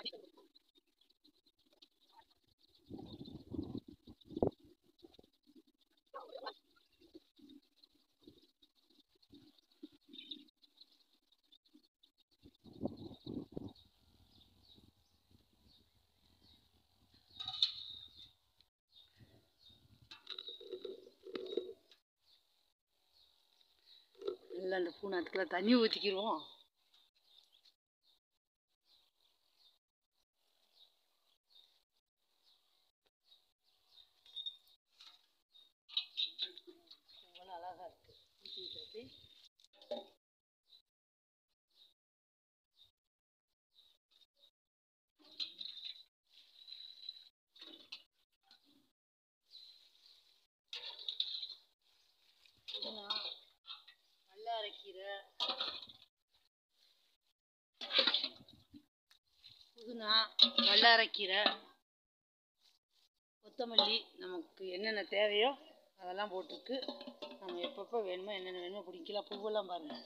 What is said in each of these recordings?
நல்லா அந்த பூநாத்துக்குள்ள தண்ணி ஊற்றிக்கிடுவோம் எவ்வளோ அழகா இருக்கு ஊற்றி விட்டுறது புதினா வல்லாரைக்கீரை புதினா வல்லாரைக்கீரை கொத்தமல்லி நமக்கு என்னென்ன தேவையோ அதெல்லாம் போட்டிருக்கு நம்ம எப்பப்போ வேணுமோ என்னென்ன வேணுமோ பிடிக்கலாம் பூவெல்லாம் பாருங்கள்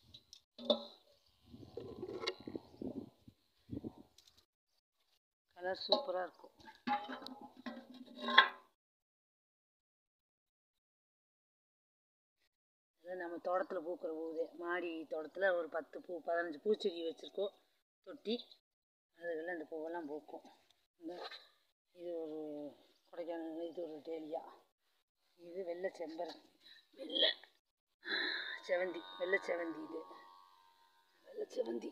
கலர் சூப்பராக இருக்கும் அதான் நம்ம தோட்டத்தில் பூக்கிற பூவு மாடி தோட்டத்தில் ஒரு பத்து பூ பதினஞ்சு பூச்செடி வச்சுருக்கோம் தொட்டி அதுக்கெல்லாம் இந்த பூவெல்லாம் பூக்கும் இந்த இது ஒரு கொடைக்கானல் இது ஒரு டேலியா இது வெள்ளை செம்பருத்தி வெள்ளை செவந்தி வெள்ளை செவந்தி இது வெள்ளை செவந்தி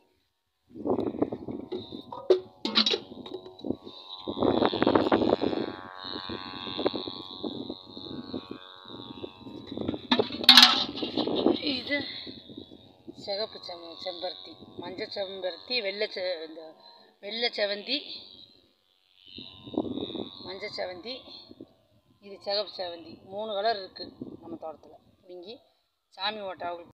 இது சிகப்பு செம் செம்பருத்தி மஞ்சள் செம்பருத்தி வெள்ளை செ இந்த வெள்ளை செவந்தி மஞ்சள் செவந்தி இது சிகப்பு செவந்தி மூணு கலர் இருக்குது நம்ம தோட்டத்தில் பிடுங்கி சாமி ஓட்டாவுக்கு